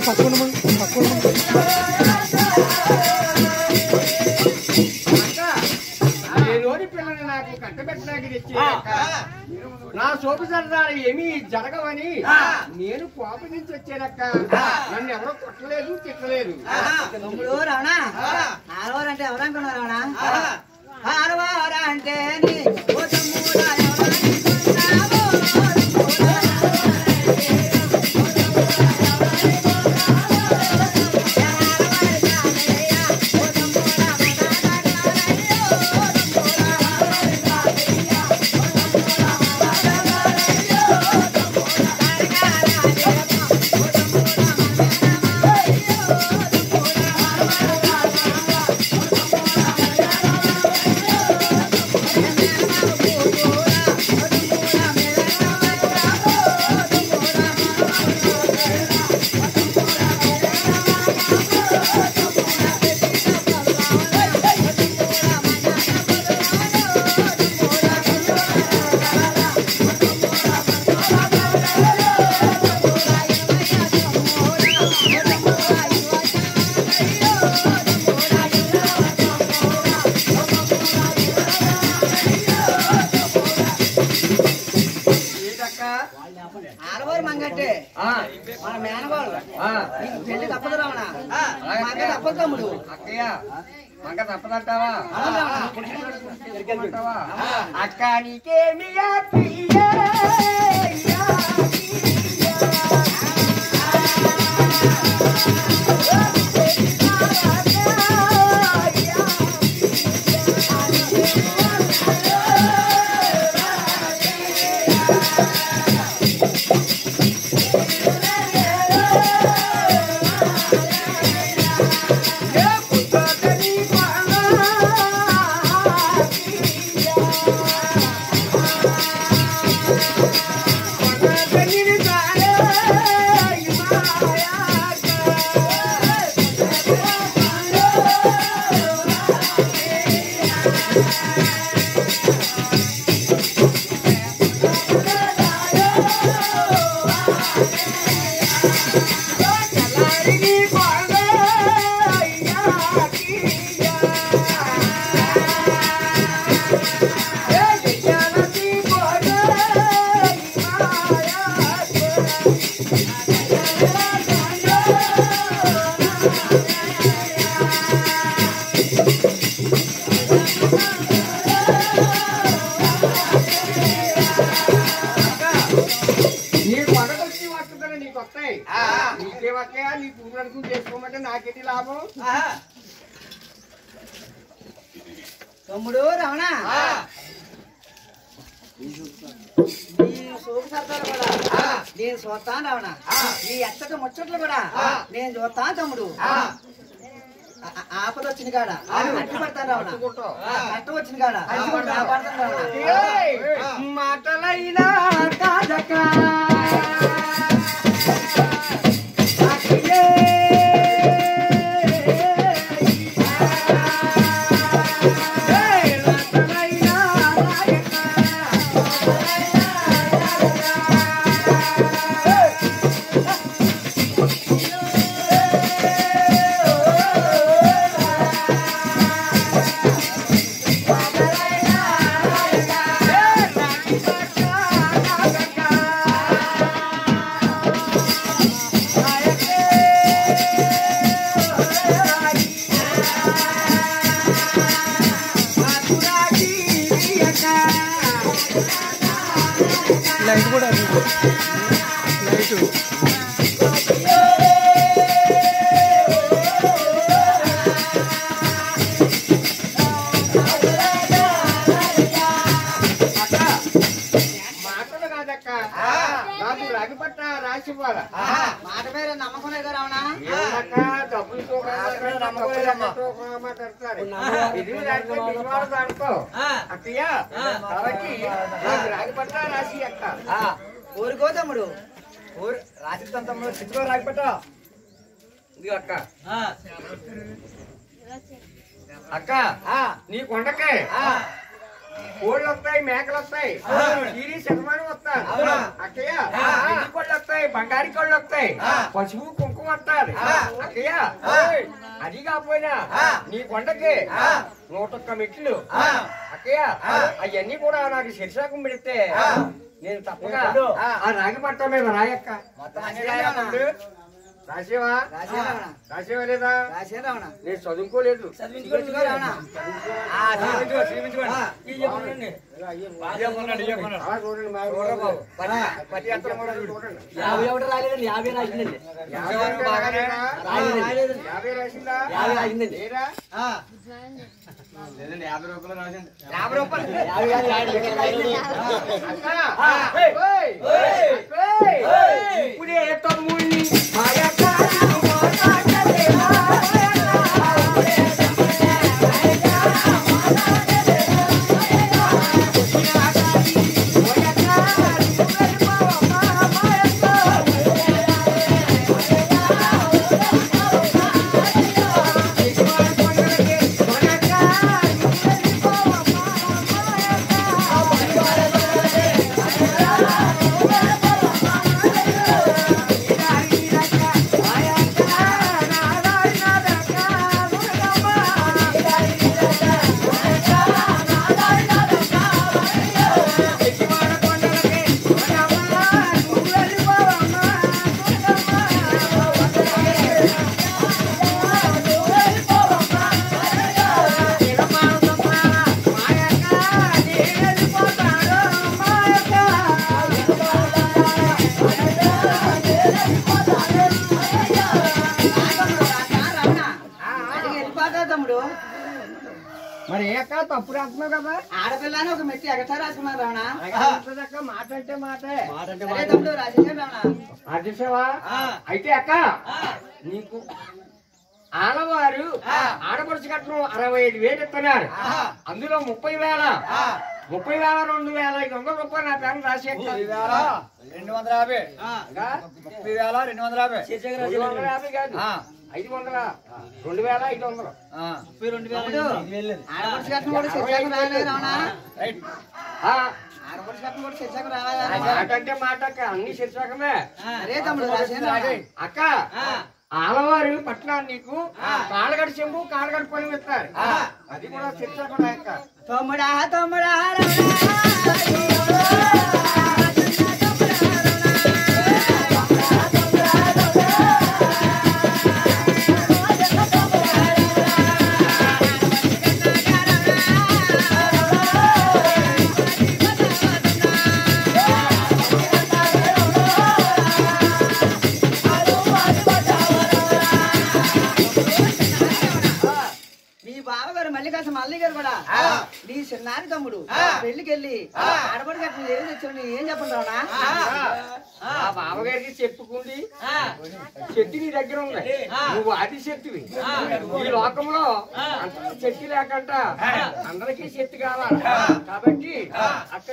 నేలోని పిల్లని నాకు కట్టబెట్టడానికి తెచ్చి నా సోపు సరదాలు ఏమీ జరగవని నేను కోపం నుంచి వచ్చానక్క నన్ను ఎవరో కొట్టలేదు తిట్టలేదు తమ్ముడు రావణా ఆరవారు అంటే ఎవరు అనుకున్నారు రావణా ఆరవారు అంటే నీ ఓ తమ్ముడా ఏంటక్క ఆరవారు మంగట్టే ఆ, మన మేనగోళ్ళు ఆ, నీకు పెళ్లి తప్పదు రావణా మంగ తప్పదు తమ్ముడు అక్కయ్య మంగ తప్పదంటావా అంటావా? అక్క నీకేమి ప్రియ నీకు వడకొచ్చి వస్తుందని నీకు వస్తాయి నీకే వస్తాయా నీ పువ్వులు అనుకుని చేసుకోమంటే నాకేంటి లాభం తమ్ముడు రావణా నీ సోపు సరదాలు కూడా నేను చూస్తాను రావణా నీ ఎచ్చట ముచ్చట్లు కూడా నేను చూస్తాను తమ్ముడు ఆ- ఆ- ఆపద వచ్చిన కాడ అడ్డు పడతాను రావణ అనుకుంటావు. అట్ట వచ్చిన కాడ కాపాడతాను రావణ ఏయ్! మాటలైనా కాదక అఖిలే! ఏయ్! మాటలైనా రాయక. లైట్ కూడా అది లైట్ మాటలు కాదక్క నాకు రగిపట్ట రాసి ఇవ్వాలా మాట మీద నమ్మకం లేదా రావణ ఏమక్క డబ్బులతో కాదు, డబ్బులతో మాట్లాడతారు. ఇది దాంట్లో బిల్వాలు దాంట్లో. అక్కయ్య, కాబట్టి నాకు రాగిపట్ట రాసి అక్క ఊరుకో తమ్ముడు ఊరు రాసిస్తాను తమ్ముడు చిత్తుకో రాగిపట్ట ఇది అక్క అక్క నీ కొండకే కోళ్ళు వస్తాయి మేకలు వస్తాయి ఈరి శతమానం వస్తారు అక్కయ్య ఎన్ని కోళ్ళు వస్తాయి బంగారు కోళ్ళు వస్తాయి పసుపు కుంకుమ నమ్మకం అంటారు అక్కయ్య అది కాకపోయినా నీ కొండకి నూటొక్క మెట్లు అక్కయ్య అవన్నీ కూడా నాకు శిర్షాకం పెడితే నేను తప్పగా ఆ రాగి పట్ట మీద రాయక్క రాసేవా రాసే రావణ రాసేవా లేదా రాసే రావణ నేను చదువుకోలేదు చదివించుకో రావణ అలా చూడండి మా ఊళ్ళో బాబు. పది ఎత్తడం కూడా చూడండి యాభై ఒకటి రాలేదండి యాభై రాసిందండి యాభై అంటే రాలేదా? రాలేదండి. యాభై రాసిందా యాభై రాసిందండి. లేరా? యాభై రూపాయలు యాభై కాదు, యాభై రాయలేదు. అక్క, ఓయ్, ఓయ్, ఇప్పుడే తమ్ముడిని మా యొక్క మోసాగలేవా? అడిగి వెళ్ళిపోతా తమ్ముడు మరి ఏ అక్క తప్పు రాస్తున్నావు కదా ఆడపిల్లని ఒక మెట్టి ఎగటా రాసుకున్నారు రావణ అక్క మాట అంటే మాటే సరే తమ్ముడు రాసేసాడు రావణ అర్థిస్తావా అయితే అక్క నీకు ఆడవారు ఆడపడుచు కట్నం అరవై ఐదు వేలు ఇస్తున్నారు అందులో ముప్పై వేల ముప్పై వేల రెండు వేల ఐదు వందల రూపాయలు నా పేరు రాసి రెండు వందల యాభై ముప్పై వేల రెండు వందల యాభై రెండు వందల యాభై కాదు ఐదు వందల రెండు వేల ఐదు వందలు తమ్ముడు ఆడపడుచు కట్నం కూడా శిక్షకు రాలేదు రావణ ఆ, ఆడపడుచు కట్నం కూడా శిక్షకు రాలేదు మాట అంటే మాట అక్క అన్ని శీర్షకమే అరే తమ్ముడు రాసేను రావణ అక్క ఆడవారు పట్నాన్ని నీకు కాళ్ళగడి చెంబు కాళ్ళగడి పని ఇస్తారు అది కూడా శీర్షకం అక్క తమ్ముడా తమ్ముడా మీ బావగారు మల్లికాసం మల్లి గారు కూడా నీ చిన్నారి తమ్ముడు పెళ్లికి వెళ్ళి ఆడపడి కట్టిన ఏం తెచ్చాడు ఏం చెప్పండి రావణ ఆ బావగారికి చెప్పుకుంది చెట్టు నీ దగ్గర ఉంది నువ్వు ఆది శక్తివి ఈ లోకంలో అంత శక్తి లేకంట అందరికీ శక్తి కావాలి కాబట్టి అక్కడ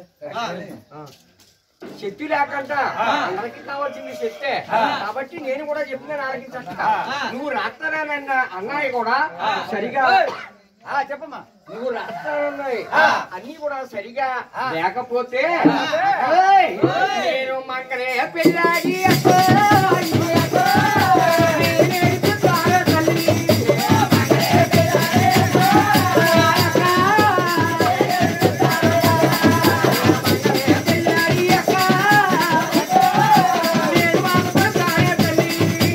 శక్తి లేకంట అందరికీ కావాల్సింది శక్తే కాబట్టి నేను కూడా చెప్తున్నాను ఆలకించట నువ్వు రాస్తానన్న అన్నయ్య కూడా సరిగా చెప్పమ్మా నువ్వు రాస్తానన్నాయి అన్ని కూడా సరిగా లేకపోతే ఏయ్! నేను మంగళే పెళ్ళాడి అక్కో, అయ్యో అక్కో, నేను ఎడుతుతాను తల్లి. మంగళే పెళ్ళాడి అక్కో, అక్క. మంగళే పెళ్ళాడి అక్క, నేను మాత్రం తల్లి.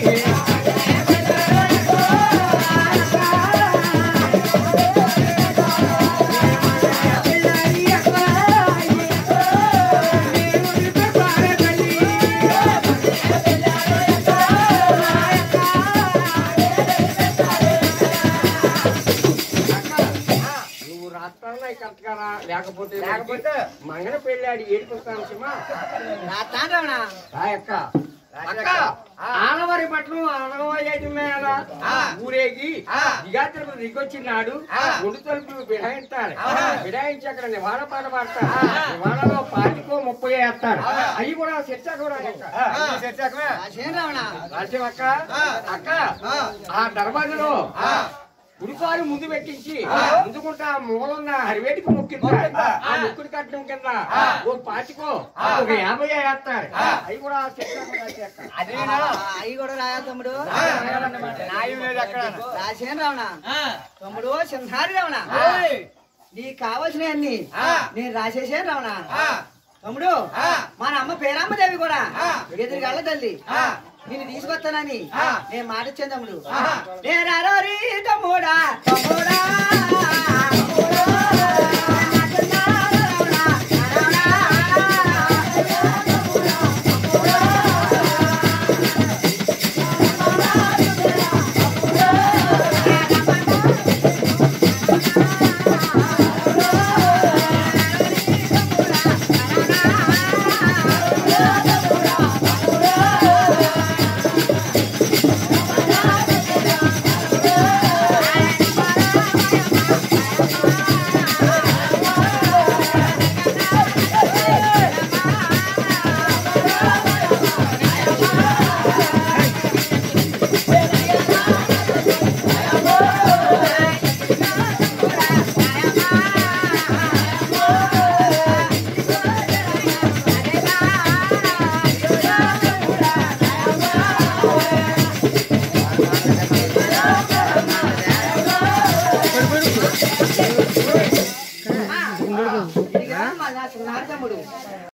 నువ్వు రాస్తాను కరెక్ట్ గా లేకపోతే లేకపోతే మంగళ పెళ్ళాడి ఏడుకొస్తాను సిమా రాస్తాను రావణ అక్క అక్క ఆనవారి పట్ల ఆనవాయి మేళ ఊరేగి దిగాత్రకు దిగొచ్చినాడు గుడి తలుపులు విడాయిస్తారు విడాయించి అక్కడ నివాళ పాట పాడతారు నివాళలో పాతికో ముప్పై వేస్తారు అవి కూడా చర్చ కూడా చర్చకమే రాసేను రావణ రాజ్యం అక్క అక్క ఆ దర్వాజలో ఉడికారు ముందు పెట్టించి ముందుకుంటా మూలన్న హరివేటికి మొక్కిందా ఆ మొక్కుడి కట్టడం కింద ఓ పాతికో ఒక యాభై వేస్తారు అవి కూడా చెప్తాను అదేనా అవి కూడా రాయా తమ్ముడు న్యాయం లేదు అక్కడ రాసేను రావణ తమ్ముడు సింహారి రావణ ఏయ్! నీకు కావాల్సినవన్నీ ఆ. నేను రాసేసాను రావణ ఆ, తమ్ముడు ఆ. మన అమ్మ పేరమ్మదేవి కూడా ఆ. ఎదురుగాళ్ళ తల్లి ఆ. నేను తీసుకొస్తానని ఆ. నేను మాట ఇచ్చాను తమ్ముడు ఆహా. నేను అరోరి తమ్ముడా తమ్ముడా తమ్ముడు